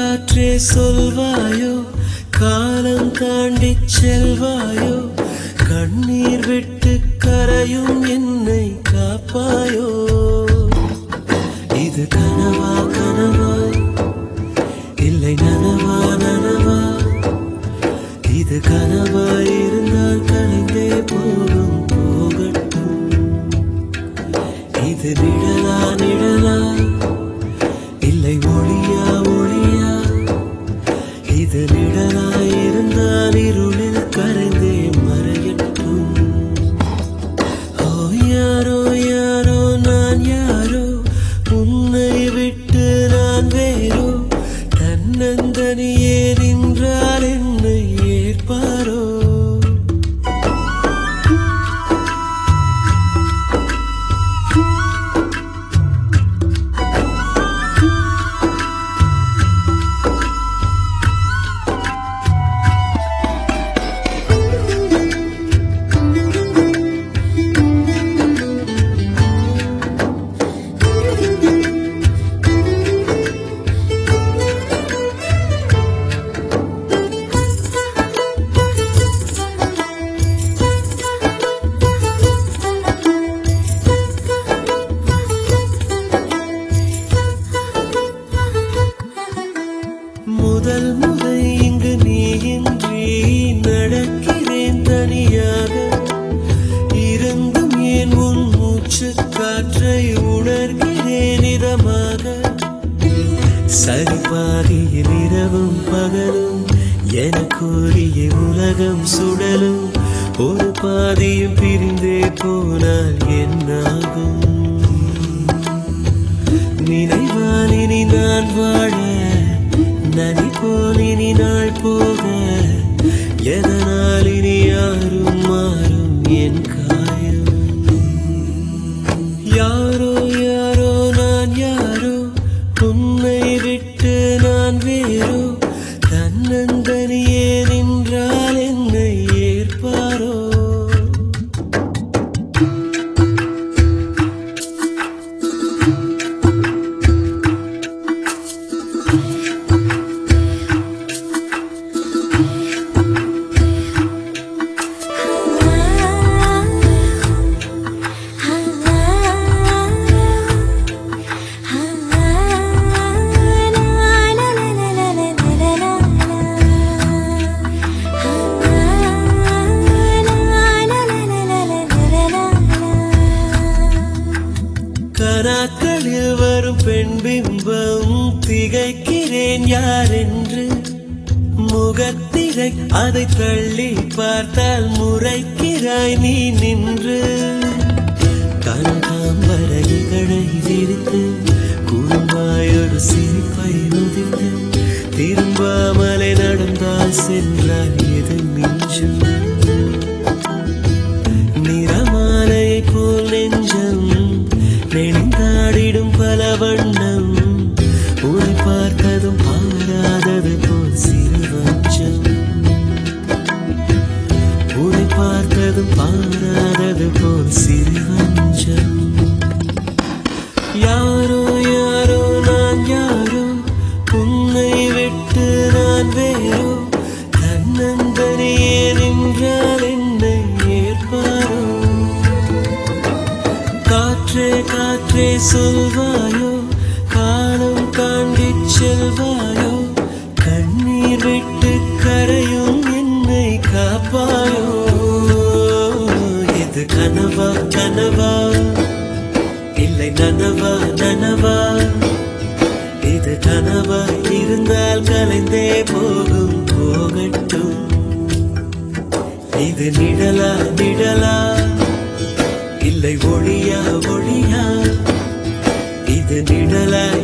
காற்றே சொல்வாயோ காலம் தாண்டி செல்வாயோ கண்ணீர் விட்டு கரையும் என்னை காப்பாயோ இது கனவா கனவா இல்லை நனவா நனவா இது கனவா இருந்தால் கலைந்தே போகும் போகட்டும் இது நிழலா நிழலா இல்லை ஒளியா ஒளியா இது நிழலா இருந்தால் இருளில் கரைந்தே மறையட்டும் ஓ யாரோ யாரோ நான் யாரோ உன்னை விட்டு நான் வேறோ தன்னந்தனியே நின்றால் என்னை ஏற்பாரோ முதல் முறை இங்கு நீயின்றி நடக்கிறேன் தனியாக இருந்தும் ஏன் உன் மூச்சு காற்றை உணர்கிறேன் இதமாக சரிபாகியில் இரவும் பகலும் எனக்குரிய உலகம் சுடலும் ஒரு பாதியும் பிரிந்தே போனால் என்னாகும் நினைவால் இனி நான் வாழ நதி போல் இனி நாள் போக எதனால் இனி யாரும் மாறும் என் காயம் யாரோ யாரோ நான் யாரோ உன்னை விட்டு நான் வேறோ தன்னந்தனியே நின்றால் என்னை ஏற்பாரோ கனாக்களில் வரும் பெண் பிம்பம் திகைக்கிறேன் யார் என்று முகத்திரை அதை தள்ளி பார்த்தால் முறைக்கிறாய் நீ நின்று கனகாம்பர இதழை விரித்து குறும்பாயொரு சிரிப்பை நுதித்து திரும்பாமலை நடந்தால் சென்றால் எது மிஞ்சும் நிறமாலையை போல் நெஞ்சம் நெளிந்தாடிடும் பல வண்ணம் உன்னை பார்த்ததும் பாராதது போல் சிறுவஞ்சம் உன்னை பார்த்ததும் பாராதது போல் சிறுவஞ்சம் யாரோ யாரோ நான் யாரோ உன்னை விட்டு நான் வேறோ தன்னந்தனியே நின்றால் என்னை ஏற்பாரோ காற்றே காற்றே சொல்வாயோ காலம் தாண்டி செல்வாயோ கண்ணீர் விட்டு கரையும் என்னை காப்பாயோ இது கனவா கனவா இல்லை நனவா நனவா இது கனவா இருந்தால் கலைந்தே போகும் போகட்டும் இது நிழலா நிழலா இல்லை ஒளியா ஒளியா இது நிழலா